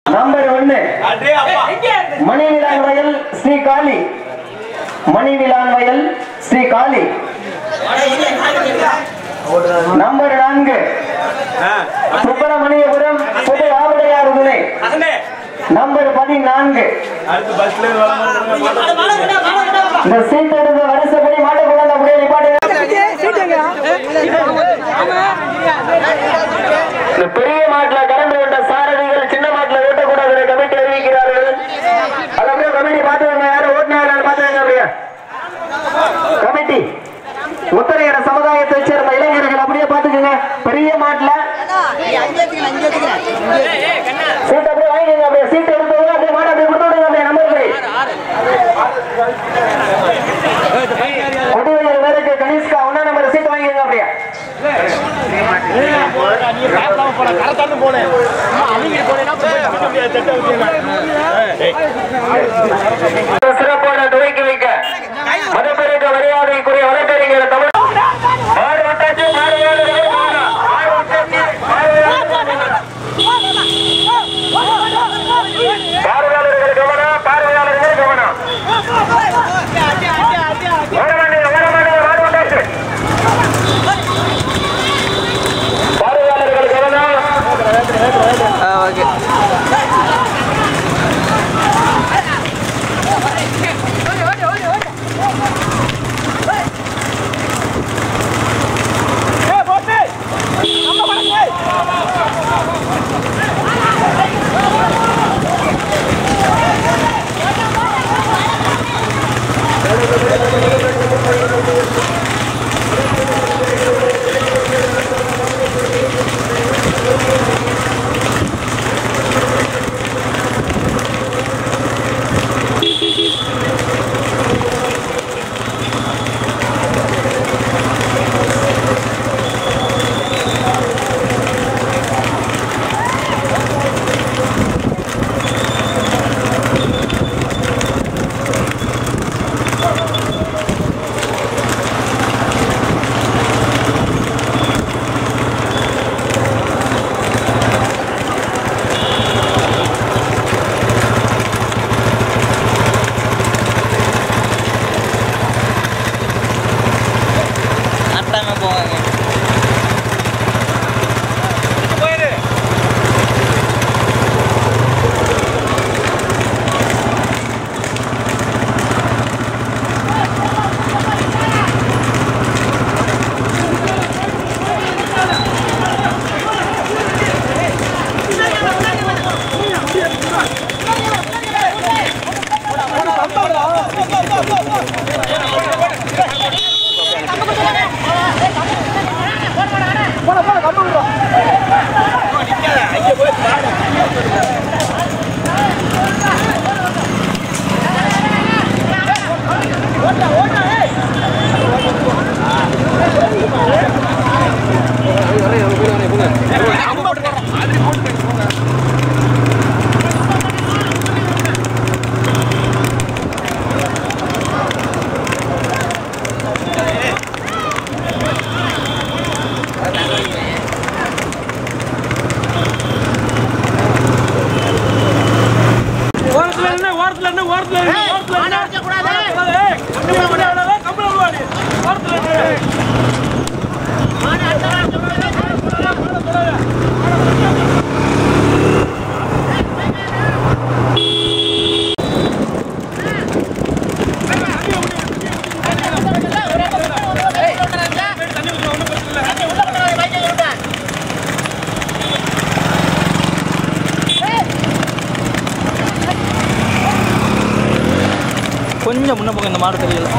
Number ஒன்னு மணிவிலான் வயல் ஸ்ரீ காளி மணிவிலான் வயல் ஸ்ரீ காளி நம்பர் நான்கு சுப்பிரமணியபுரம் புது ஆவடையார் துணை நம்பர் பதினான்கு இந்த சீட் எடுத்த வரிசைப்படி மாட்டக்கூடாது அப்படியே நிப்பாட்டுங்க இந்த பெரிய மாட்டுல கலந்து கொண்ட சாரதிகள் சின்ன மாட்டுல ஓட்டக்கூடாது கமிட்டி அறிவிக்கிறார்கள் அது அப்படியே கமிட்டி பாத்துக்கோங்க யாரும் ஓட்டினாங்க பாத்துக்கோங்க அப்படியே கமிட்டி முத்தரையர சமுதாயத்தை சேர்ந்த இளைஞர்கள் அப்படியே பாத்துக்கோங்க பெரிய மாட்டுல சீட் அப்படியே வாங்கிக்கோங்க அப்படியே சீட் எடுத்தவங்க அப்படியே மாட்டை அப்படியே கொடுத்து விடுங்க அப்படியே நம்பர் படி கொடிவையர் வேலைக்கு கனிஷ்கா ஒன்னா நம்பர் சீட் வாங்கிக்கோங்க அப்படியே சிறப்போட துவக்கி வைக்க மதப்பெருக்க மரியாதைக்குரிய வழக்கறிஞர் தமிழ் மாடு வட்டாச்சு மாடு வேலை மாடு வட்டாச்சு மாடு பார்வையாளர்கள் கவனம் பார்வையாளர்கள் கவனம் ஓட மாட்டேங்க ஓட மாட்டேங்க மாடு வட்டாச்சு பார்வையாளர்கள் கவனம் அட்டாம போவாங்க ஓரத்துல என்ன ஓரத்துல என்ன ஓரத்துல என்ன ஓரத்துல என்ன ஏய், கம்பளம் போடு, அவ்வளவுதான், கம்பளம் போடு. ஓரத்துல என்ன? கொஞ்சம் முன்ன போங்க இந்த மாடு தெரியல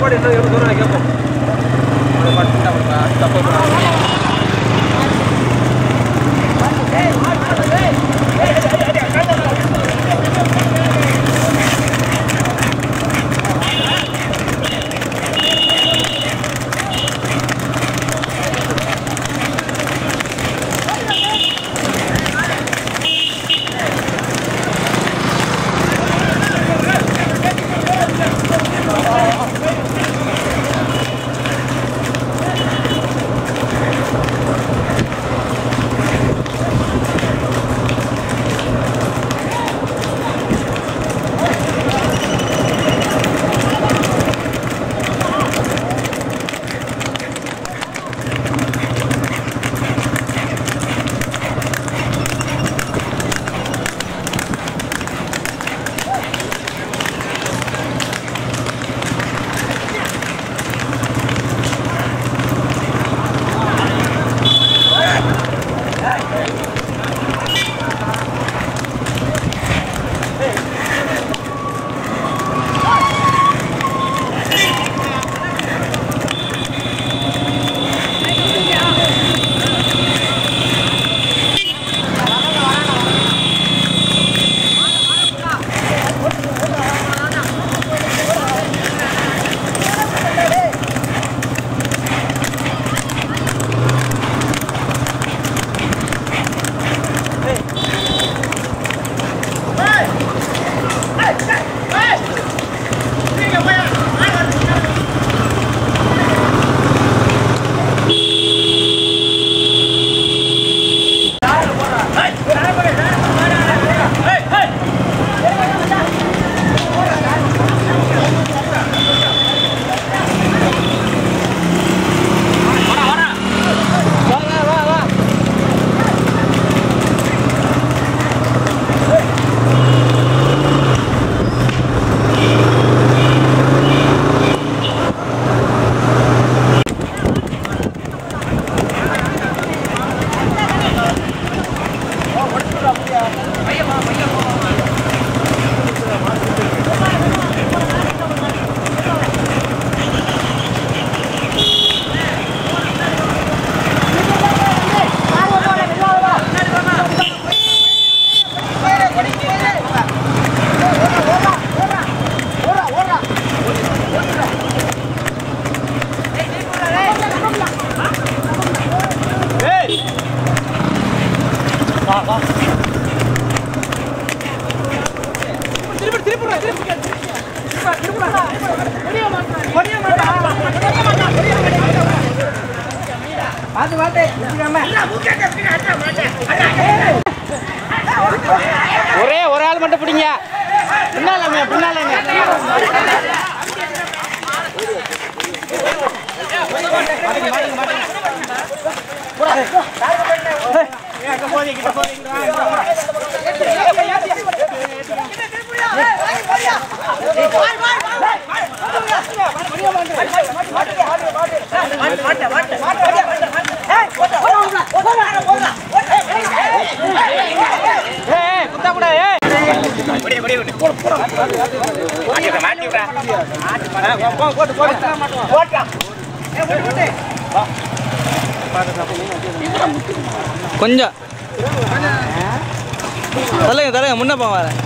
சாப்பாடு என்ன எவ்வளோ தூரம் கேட்போம் ஒரே ஒரு ஆள் மட்டும் பிடிங்க பின்னாலங்க பின்னாலங்க ஏய் குத்தா கூடாது ஏய் கொஞ்சம் தலைங்க தலைங்க முன்ன போங்க வரேன்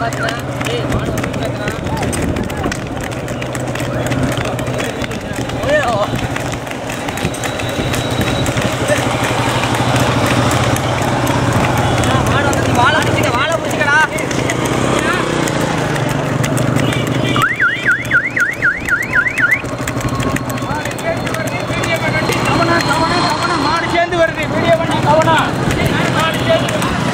மாடு சேர்ந்து வருது வீடியோ பண்ணி கவனம் மாடு சேர்ந்து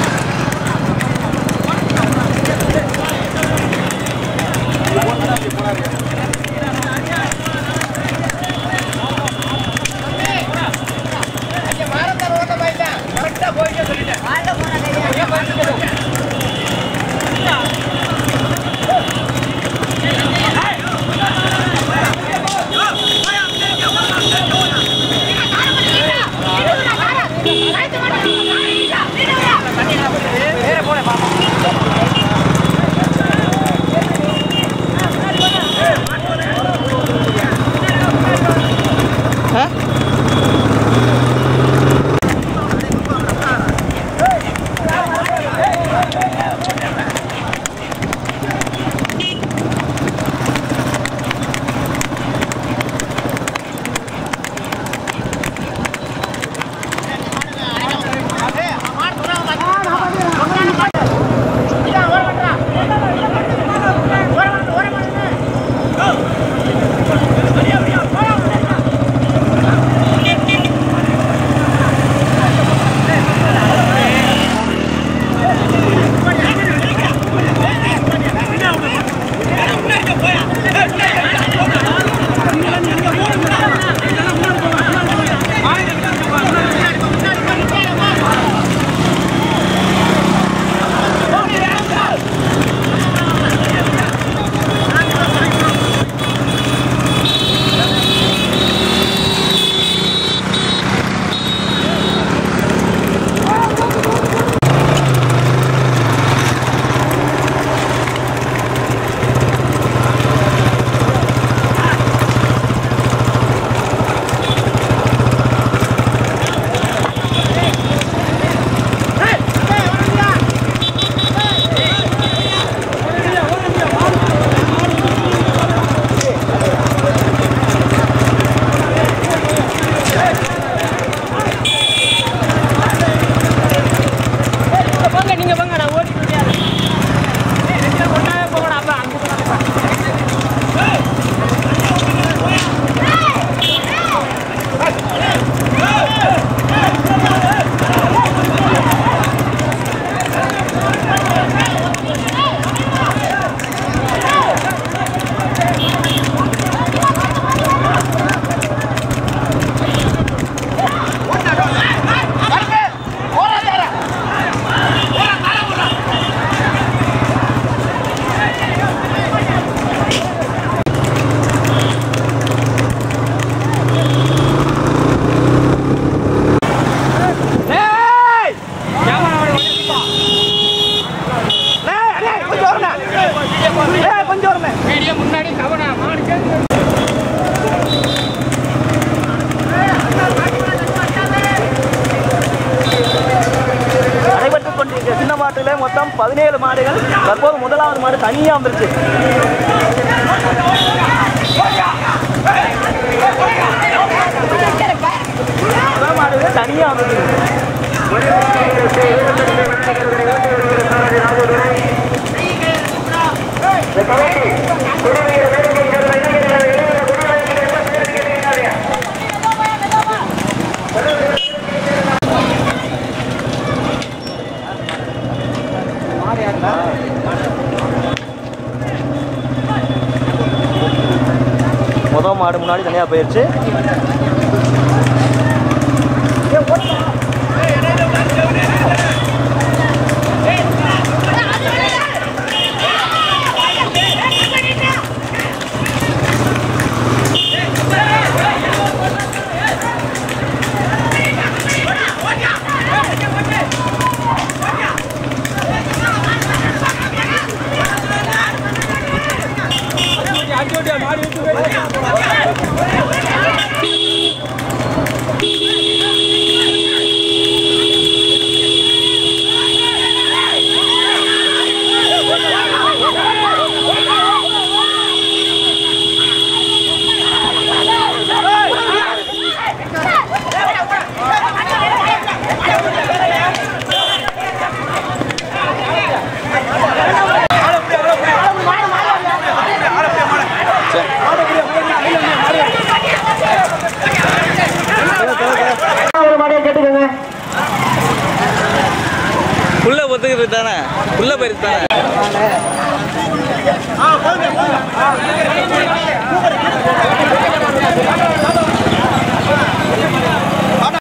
போங்க நீங்க போங்க நான் ஓடி போங்கடா அப்ப அங்க வீடியோ முன்னாடி கவனம் மாடு சேர்ந்து நடைபெற்றுக் கொண்டிருக்கிற சின்ன மாட்டுல மொத்தம் பதினேழு மாடுகள் தற்போது முதலாவது மாடு தனியா வந்துருச்சு முதல் மாடு தனியா வந்துருக்கு முதல் மாடு முன்னாடி தனியா போயிருச்சு அஞ்சு மாடு விட்டு போய் தானே உள்ள போயிருக்கு தானே ஆ போதுங்க போதுங்க